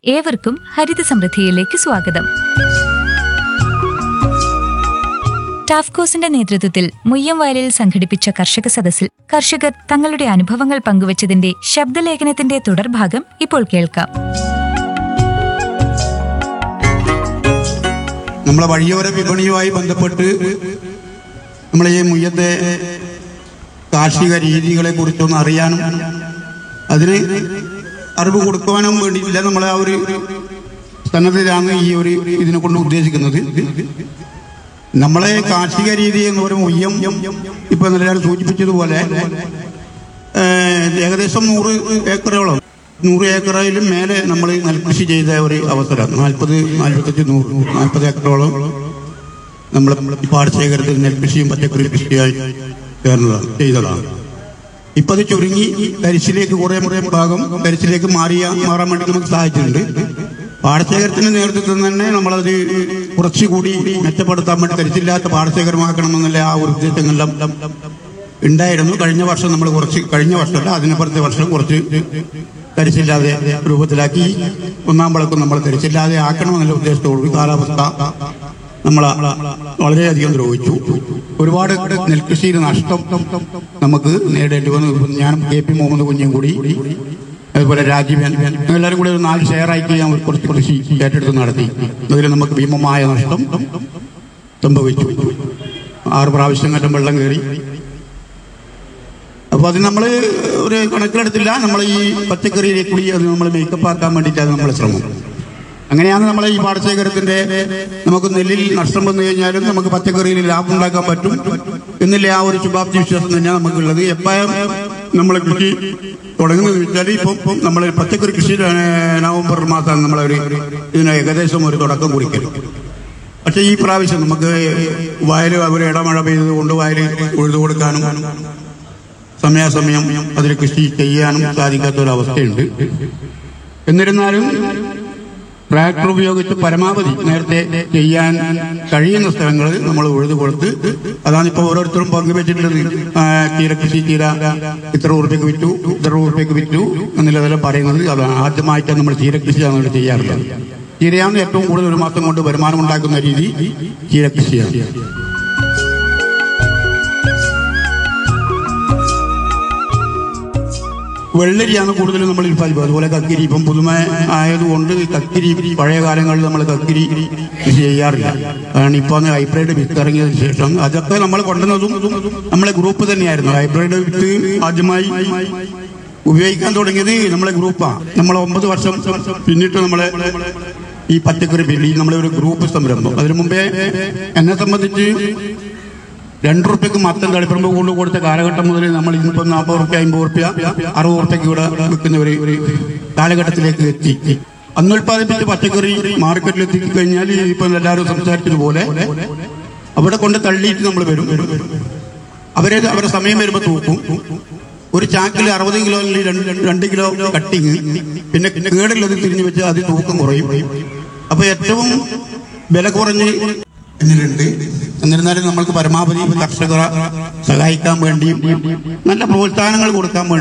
ഏവർക്കും ഹരിത സമൃദ്ധിയിലേക്ക് സ്വാഗതം ടാഫ്കോസിന്റെ നേതൃത്വത്തിൽ മുയ്യംവയലിൽ സംഘടിപ്പിച്ച കർഷക സദസ്സിൽ കർഷകർ തങ്ങളുടെ അനുഭവങ്ങൾ പങ്കുവച്ചതിന്റെ ശബ്ദലേഖനത്തിന്റെ തുടർഭാഗം ഇപ്പോൾ കേൾക്കാം നമ്മളെ വഴിയോര വിപണിയുമായി ബന്ധപ്പെട്ട് നമ്മളെ ഈ മുയ്യത്തെ കാർഷിക രീതികളെ കുറിച്ചൊന്ന് അറിയാനും അതിന് അറിവ് കൊടുക്കുവാനും വേണ്ടിയിട്ടില്ല നമ്മളെ ആ ഒരു സന്നദ്ധരാണ് ഈ ഒരു ഇതിനെ കൊണ്ട് ഉദ്ദേശിക്കുന്നത് നമ്മളെ കാർഷിക രീതി എന്ന് പറയുമ്പോൾ മുയ്യം ഇപ്പൊ എല്ലാവരും സൂചിപ്പിച്ചതുപോലെ ഏഹ്, ഏകദേശം നൂറ് ഏക്കറോളം നൂറ് ഏക്കറിലും മേലെ നമ്മൾ നെൽകൃഷി ചെയ്ത ഒരു അവസരം നാൽപ്പത് നാൽപ്പത്തഞ്ച് നൂറ് നാൽപ്പത് ഏക്കറോളം നമ്മൾ പാടശേഖരത്തിൽ നെൽകൃഷിയും പച്ചക്കറി കൃഷിയായി ചേർന്നതാണ് ചെയ്തതാണ് ഇപ്പൊ അത് ചുരുങ്ങി കരിച്ചിലേക്ക് കുറെ മുറേ ഭാഗം കരിച്ചിലേക്ക് മാറിയ മാറാൻ വേണ്ടി നമുക്ക് സാധിച്ചിട്ടുണ്ട് പാടശേഖരത്തിന്റെ നേതൃത്വത്തിൽ തന്നെ നമ്മളത് കുറച്ചുകൂടി മെച്ചപ്പെടുത്താൻ വേണ്ടി കരിച്ചില്ലാത്ത പാടശേഖരമാക്കണമെന്നുള്ള ആ ഒരു ഉദ്ദേശങ്ങളെല്ലാം ഉണ്ടായിരുന്നു കഴിഞ്ഞ വർഷം നമ്മൾ കുറച്ച് കഴിഞ്ഞ വർഷമല്ല അതിനപ്പുറത്തെ വർഷം കുറച്ച് കരിച്ചില്ലാതെ രൂപത്തിലാക്കി ഒന്നാം വിളക്കും നമ്മൾ കരിച്ചില്ലാതെ ആക്കണമെന്നുള്ള ഉദ്ദേശത്തോടുകൂടി കാലാവസ്ഥ നമ്മളെ വളരെയധികം ദ്രോഹിച്ചു ഒരുപാട് നെൽകൃഷിയിൽ നഷ്ടം നമുക്ക് നേടേണ്ടി വന്നു ഞാനും കെ പി മുഹമ്മദ് കുഞ്ഞും കൂടി അതുപോലെ രാജീവൻ എല്ലാവരും കൂടി ഒരു നാല് ഷെയർ ആക്കി ഞാൻ ഒരു കുറച്ച് കൃഷി ഏറ്റെടുത്ത് നടത്തി അതിൽ നമുക്ക് ഭീമമായ നഷ്ടം സംഭവിച്ചു ആറ് പ്രാവശ്യം കണ്ടും വെള്ളം കയറി അപ്പൊ അത് നമ്മൾ ഒരു കണക്കിലെടുത്തില്ല നമ്മൾ ഈ പച്ചക്കറിയിലേക്ക് കൂടി അത് നമ്മൾ മേക്കപ്പ് ആക്കാൻ വേണ്ടിയിട്ടാണ് നമ്മളെ ശ്രമം അങ്ങനെയാണ് നമ്മളെ ഈ പാടശേഖരത്തിന്റെ നമുക്ക് നെല്ലിൽ നഷ്ടം വന്നു കഴിഞ്ഞാലും നമുക്ക് പച്ചക്കറിയിൽ ലാഭം ഉണ്ടാക്കാൻ പറ്റും എന്നില്ല ആ ഒരു ശുഭാപ്തി വിശ്വാസം തന്നെയാണ് നമുക്കുള്ളത് എപ്പോഴും നമ്മൾ കൃഷി തുടങ്ങുന്നത് വെച്ചാൽ ഇപ്പം ഇപ്പം നമ്മൾ പച്ചക്കറി കൃഷി നവംബർ മാസമാണ് നമ്മളൊരു ഇതിന് ഏകദേശം ഒരു തുടക്കം കുറിക്കൽ പക്ഷേ ഈ പ്രാവശ്യം നമുക്ക് വയൽ ഒരു ഇടമഴ പെയ്തത് കൊണ്ട് വയൽ ഉഴുതു കൊടുക്കാനും സമയാസമയം അതിൽ കൃഷി ചെയ്യാനും സാധിക്കാത്ത ഒരു അവസ്ഥയുണ്ട് എന്നിരുന്നാലും ട്രാക്ടർ ഉപയോഗിച്ച് പരമാവധി നേരത്തെ ചെയ്യാൻ കഴിയുന്ന സ്ഥലങ്ങൾ നമ്മൾ ഉഴുതു കൊടുത്ത് അതാണ് ഇപ്പോൾ ഓരോരുത്തരും പങ്കുവെച്ചിട്ടുള്ളത് ആ, ചീര കൃഷി ചീര ഇത്ര ഉറുപ്പ്യക്ക് വിറ്റു ഇത്ര ഉറുപ്പ്യക്ക് വിറ്റു എന്നുള്ളതെല്ലാം പറയുന്നത് അത് ആദ്യമായിട്ട് നമ്മൾ ചീര കൃഷിയാണ് നമ്മൾ ചെയ്യാറുള്ളത് ചീരയാണ് ഏറ്റവും കൂടുതൽ ഒരു മാസം കൊണ്ട് വരുമാനം ഉണ്ടാക്കുന്ന രീതി ചീര കൃഷിയാണ് വെള്ളരിയാണ് കൂടുതലും നമ്മൾ ഉൽപ്പാദിപ്പിക്കുക അതുപോലെ കക്കിരി ഇപ്പം പുതുമ ആയതുകൊണ്ട് കക്കിരി പഴയ കാലങ്ങളിൽ നമ്മൾ കക്കിരി കൃഷി ചെയ്യാറില്ല കാരണം ഇപ്പോൾ ഹൈബ്രിഡ് വിത്ത് ഇറങ്ങിയതിനു ശേഷം അതൊക്കെ നമ്മൾ കൊണ്ടുവന്നതും നമ്മളെ ഗ്രൂപ്പ് തന്നെയായിരുന്നു ഹൈബ്രിഡ് വിത്ത് ആദ്യമായി ഉപയോഗിക്കാൻ തുടങ്ങിയത് നമ്മളെ ഗ്രൂപ്പാണ് നമ്മൾ ഒമ്പത് വർഷം പിന്നിട്ട് നമ്മളെ ഈ പച്ചക്കറി ഫീൽഡിൽ നമ്മളെ ഒരു ഗ്രൂപ്പ് സംരംഭം അതിനു മുമ്പേ എന്നെ സംബന്ധിച്ച് രണ്ടു റുപ്യക്ക് മത്തൻ തളിപ്പറമ്പ് കൊണ്ട് കൊടുത്ത കാലഘട്ടം മുതൽ നമ്മൾ ഇന്നിപ്പോ നാൽപ്പത് റുപ്യ അമ്പത് റുപ്യ അറുപത് റുപ്യക്ക് ഇവിടെ വിൽക്കുന്ന ഒരു ഒരു കാലഘട്ടത്തിലേക്ക് എത്തി അന്ന് ഉൽപ്പാദിപ്പിച്ച പച്ചക്കറി മാർക്കറ്റിൽ എത്തിച്ചു കഴിഞ്ഞാൽ ഇപ്പൊ എല്ലാവരും സംസാരിച്ചതുപോലെ അവിടെ കൊണ്ട് തള്ളിയിട്ട് നമ്മൾ വരും അവരെ അവരുടെ സമയം വരുമ്പോൾ തൂക്കും ഒരു ചാക്കിൽ അറുപത് കിലോ അല്ലെങ്കിൽ രണ്ട് രണ്ട് കിലോ കട്ടിങ് പിന്നെ കേടുള്ളത് തിരിഞ്ഞു വെച്ച് അത് തൂക്കം കുറയും അപ്പൊ ഏറ്റവും വില കുറഞ്ഞ് എന്നിലുണ്ട് എന്നിരുന്നാലും നമ്മൾക്ക് പരമാവധി കർഷകരെ സഹായിക്കാൻ വേണ്ടിയും നല്ല പ്രോത്സാഹനങ്ങൾ കൊടുക്കാൻ വേണ്ടി